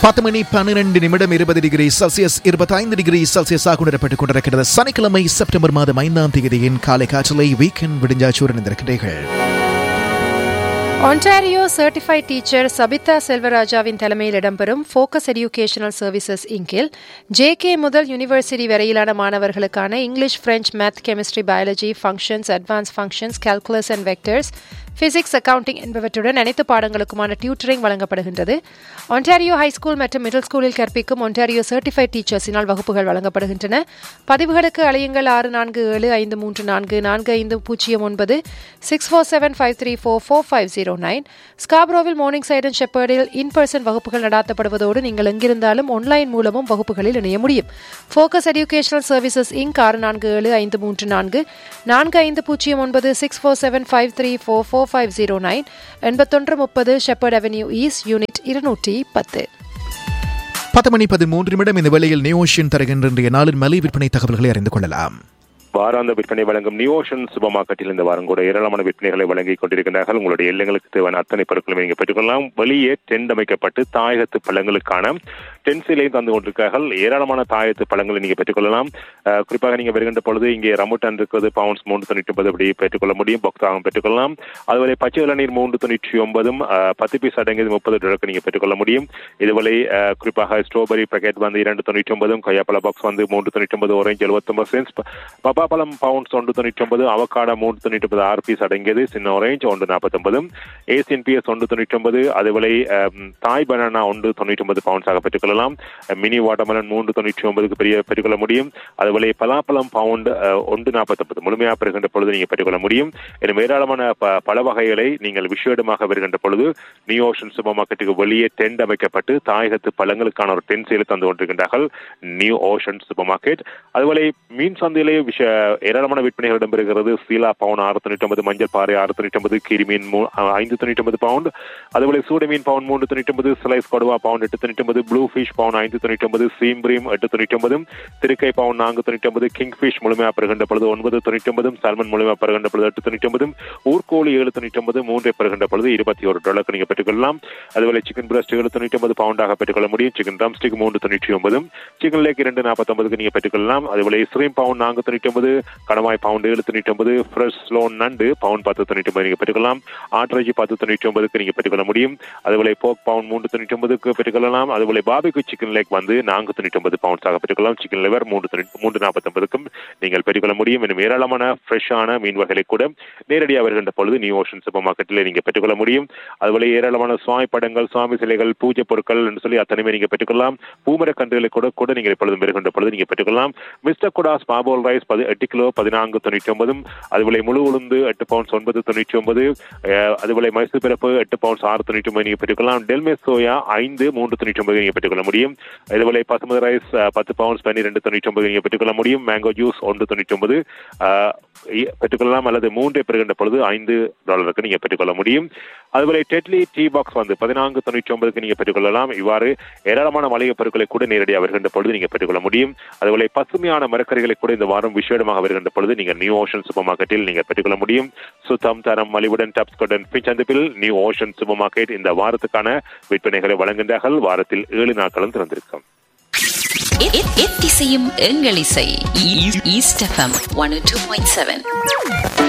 பத்து மணி பன்னிரண்டு நிமிடம் இருபது டிகிரி செல்சியஸ் இருபத்தைந்து டிகிரி செல்சியஸாக உணரப்பட்டுக் கொண்டிருக்கிறது சனிக்கிழமை செப்டம்பர் மாதம் ஐந்தாம் தேதியின் காலை காற்றலை வீக்கெண்ட் விடிஞ்சாச்சூரன் இருந்திருக்கிறீர்கள் ஒன்டாரியோ சர்டிஃபைட் டீச்சர் சபிதா செல்வராஜாவின் தலைமையில் இடம்பெறும் ஃபோக்கஸ் எடியூகேஷனல் சர்வீசஸ் இங்கில் ஜேகே முதல் யூனிவர்சிட்டி வரையிலான மாணவர்களுக்கான English French math chemistry biology functions advance functions calculus and vectors physics accounting என்பவற்றுடன் அனைத்து பாடங்களுக்குமான டியூட்டரிங் வழங்கப்படுகின்றது ஒன்டாரியோ ஹைஸ்கூல் மற்றும் மிடில் ஸ்கூலில் கற்பிக்கும் ஒன்டாரியோ சர்டிஃபைட் டீச்சர்ஸினால் வகுப்புகள் வழங்கப்படுகின்றன பதிவுகளுக்கு அழையுங்கள் ஆறு நான்கு ஏழு ஐந்து மூன்று நான்கு நான்கு ஐந்து பூஜ்ஜியம் ஒன்பது six four seven five three four four five zero nine ஸ்காப்ரோவில் மார்னிங் சைட் அண்ட் ஷெப்பர்டில் இன் பர்சன் வகுப்புகள் நடாத்தப்படுவதோடு நீங்கள் எங்கிருந்தாலும் ஆன்லைன் மூலமும் வகுப்புகளில் இணைய முடியும் ஃபோக்கஸ் எடியூகேஷனல் சர்வீசஸ் இங்க் ஆறு நான்கு ஏழு ஐந்து மூன்று நான்கு நான்கு ஐந்து பூஜ்ஜியம் ஒன்பது six four seven five three four four five zero nine எண்பத்தொன்று முப்பது ஷெப்பர்ட் அவென்யூ ஈஸ்ட் யூனிட் இருநூற்றி பத்து பத்து மணி பதிமூன்று நிமிடம் இந்த வேளையில் நியோஷியன் தருகின்ற இன்றைய நாளின் மலை விற்பனை தகவல்களை அறிந்து கொள்ளலாம் வாராந்த விற்பனை வழங்கும் நியோஷன் சூப்பர் மார்க்கெட்டில் இந்த வாரம் கூட ஏராளமான விற்பனைகளை வழங்கிக் கொண்டிருக்கிறார்கள் உங்களுடைய இல்லங்களுக்கு தேவையான அத்தனை பொருட்களும் நீங்க பெற்றுக்கொள்ளலாம் வெளியே டென்ட் அமைக்கப்பட்டு தாயகத்து பழங்களுக்கான டென்சிலையும் தந்து கொண்டிருக்கிறார்கள் ஏராளமான தாயத்து பழங்களை நீங்க பெற்றுக்கொள்ளலாம் அஹ், குறிப்பாக நீங்க வருகின்ற பொழுது இங்கே ரமுட்டன் இருக்கிறது பவுன்ஸ் மூன்று தொண்ணூற்றி ஒன்பது அப்படி பெற்றுக்கொள்ள முடியும் பாக்ஸாகவும் பெற்றுக்கொள்ளலாம் அதுவரை பச்சை இளநீர் மூன்று தொண்ணூற்றி ஒன்பதும் அஹ், பத்து பீஸ் அடங்கியது முப்பது டாலருக்கு நீங்க பெற்றுக்கொள்ள முடியும் இதுவரை அஹ், குறிப்பாக ஸ்ட்ராபெரி பேக்கெட் வந்து இரண்டு தொண்ணூற்றி ஒன்பதும் கொய்யாப்பழ பாக்ஸ் வந்து மூன்று தொண்ணூற்றி ஒன்பது ஆரஞ்சு எழுபத்தொன்பது சென்ஸ் பப்பாப்பழம் பவுன்ஸ் ஒன்று தொண்ணூற்றி ஒன்பது அவக்காடா மூன்று தொண்ணூற்றி ஒன்பது ஆறு பீஸ் அடங்கியது சின்ன ஆரஞ்சு ஒன்று நாற்பத்தொன்பது ஏசியன் பிஎஸ் ஒன்று தொண்ணூற்றி ஒன்பது அதுவரை அஹ், தாய் பனானா ஒன்று தொண்ணூற்றி ஒன்பது பவுன்ஸாக பெற்றுக்கொள்ளலாம் மினி வாட்டர்மெலன் மூன்று தொண்ணூற்றி ஒன்பதுக்கு பெரிய பெற்றுக்கொள்ள முடியும் அதுவரை பலாப்பழம் பவுண்ட் அஹ், ஒன்று நாற்பத்தொன்பது முழுமையாக பெறுகின்ற பொழுது நீங்கள் பெற்றுக்கொள்ள முடியும் எனும் ஏராளமான ப- பல வகைகளை நீங்கள் விஷேடமாக வருகின்ற பொழுது நியூ ஓஷன் சூப்பர் மார்க்கெட்டுக்கு வெளியே டென்ட் அமைக்கப்பட்டு தாயகத்து பழங்களுக்கான ஒரு டென்ட் சேலை தந்து கொண்டிருக்கின்றார்கள் நியூ ஓஷன் சூப்பர் மார்க்கெட் அதுவரை மீன் சந்தையிலே விஷ ஏராளமான விற்பனைகள் இடம்பெறுகிறது சீலா பவுன் ஆறு தொண்ணூற்றி ஒன்பது மஞ்சள் பாறை ஆறு தொண்ணூற்றி ஒன்பது கீரி மீன் மூ- அஹ், ஐந்து தொண்ணூற்றி ஒன்பது பவுண்ட் அதுபோல சூட மீன் பவுன் மூன்று தொண்ணூற்றி ஒன்பது ஸ்லைஸ் கொடுவா பவுண்ட் எட்டு தொண்ணூற்றி ஒன்பது ப்ளூ ஃபிஷ் பவுன் ஐந்து தொண்ணூற்றி ஒன்பது சீம்ப்ரீம் எட்டு தொண்ணூற்றி ஒன்பது திருக்கை பவுன் நான்கு தொண்ணூற்றி ஒன்பது கிங் ஃபிஷ் முழுமையாக பெறுகின்ற பொழுது ஒன்பது தொண்ணூற்றி ஒன்பதும் சால்மன் முழுமையாக பெறுகின்ற பொழுது எட்டு தொண்ணூற்றி ஒன்பதும் ஊர்கோழி ஏழு தொண்ணூற்றி ஒன்பது மூன்றை பெறுகின்ற பொழுது இருபத்தி ஒரு டாலருக்கு நீங்கள் பெற்றுக்கொள்ளலாம் அதுபோல சிக்கன் பிரஸ்ட் ஏழு தொண்ணூற்றி ஒன்பது பவுண்டாக பெற்றுக்கொள்ள முடியும் சிக்கன் ட்ரம் ஸ்டிக் மூன்று தொண்ணூற்றி ஒன்பதும் சிக்கன் லேக் இரண்டு நாற்பத்தொன்பதுக்கு நீங்கள் பெற்றுக்கொள்ளலாம் அதுபோல ஸ்ரீம் பவுன் நான்கு தொண்ணூற்றி ஒன்பது கடமாய் பவுண்ட் ஏழு தொண்ணூற்றி ஒன்பது ஃப்ரெஷ் ஸ்லோன் நண்டு பவுன் பத்து தொண்ணூற்றி ஒன்பது நீங்கள் பெற்றுக்கொள்ளலாம் ஆட்ரஜி பத்து தொண்ணூற்றி ஒன்பதுக்கு நீங்கள் பெற்றுக்கொள்ள முடியும் அதுபோல போக் பவுண்ட் மூன்று தொண்ணூற்றி ஒன்பதுக்கு பெற்றுக்கொள்ளலாம் அதுபோல பாபிக்கு சிக்கன் லேக் வந்து நான்கு தொண்ணூற்றி ஒன்பது பவுண்ட்ஸாக பெற்றுக்கொள்ளலாம் சிக்கன் லிவர் மூன்று தொண்ணூற்றி மூன்று நாற்பத்தொன்பதுக்கும் நீங்கள் பெற்றுக்கொள்ள முடியும் இன்னும் ஏராளமான ஃப்ரெஷ்ஷான மீன் வகைகளை கூட நேரடியாக வருகின்ற பொழுது நியூ ஓஷன் சூப்பர் மார்க்கெட்டில் நீங்கள் பெற்றுக்கொள்ள முடியும் அதுபோல ஏராளமான சுவாமி படங்கள் சுவாமி சிலைகள் பூஜை பொருட்கள் என்று சொல்லி அத்தனையுமே நீங்கள் பெற்றுக்கொள்ளலாம் பூமர கன்றுகளை கூட கூட நீங்கள் எப்பொழுதும் வருகின்ற பொழுது நீங்கள் பெற்றுக்கொள்ளலாம் மிஸ்டர் குடாஸ் பாபோல் ரைஸ் பதி எட்டு கிலோ பதினான்கு தொண்ணூற்றி ஒன்பதும் அதுபோல முழு உளுந்து எட்டு பவுண்ட்ஸ் ஒன்பது தொண்ணூற்றி ஒன்பது அஹ், அதுபோல மைசூர் பிறப்பு எட்டு பவுண்ட்ஸ் ஆறு தொண்ணூற்றி ஒன்பது நீங்கள் பெற்றுக்கொள்ளலாம் டெல்மே சோயா ஐந்து மூன்று தொண்ணூற்றி ஒன்பது நீங்கள் பெற்றுக்கொள்ள முடியும் இதுபோல பசுமதி ரைஸ் அஹ், பத்து பவுண்ட்ஸ் பன்னிரெண்டு தொண்ணூற்றி ஒன்பது நீங்கள் பெற்றுக்கொள்ள முடியும் மேங்கோ ஜூஸ் ஒன்று தொண்ணூற்றி ஒன்பது அஹ், இ- பெற்றுக்கொள்ளலாம் அல்லது மூன்றை பெறுகின்ற பொழுது ஐந்து டாலருக்கு நீங்கள் பெற்றுக்கொள்ள முடியும் அதுபோல டெட்லி டீ பாக்ஸ் வந்து பதினான்கு தொண்ணூற்றி ஒன்பதுக்கு நீங்கள் பெற்றுக்கொள்ளலாம் இவ்வாறு ஏராளமான மளிகை பொருட்களை கூட நேரடியாக வருகின்ற பொழுது நீங்கள் பெற்றுக்கொள்ள முடியும் அதுபோல பசுமையான மரக்கறிகளை கூட இந்த வாரம் விசேடமாக வருகின்ற பொழுது நீங்கள் நியூ ஓஷன் சூப்பர் மார்க்கெட்டில் நீங்கள் பெற்றுக்கொள்ள முடியும் சுத்தம் தரம் மலிவுடன் டாப்ஸ் கொடன் பிச்சந்திப்பில் நியூ ஓஷன் சூப்பர் மார்க்கெட் இந்த வாரத்துக்கான விற்பனைகளை வழங்குகின்றார்கள் வாரத்தில் ஏழு நாட்களும் திறந்திருக்கும் எ- எ- எத்திசையும் எங்கள் இசை East FM one two point seven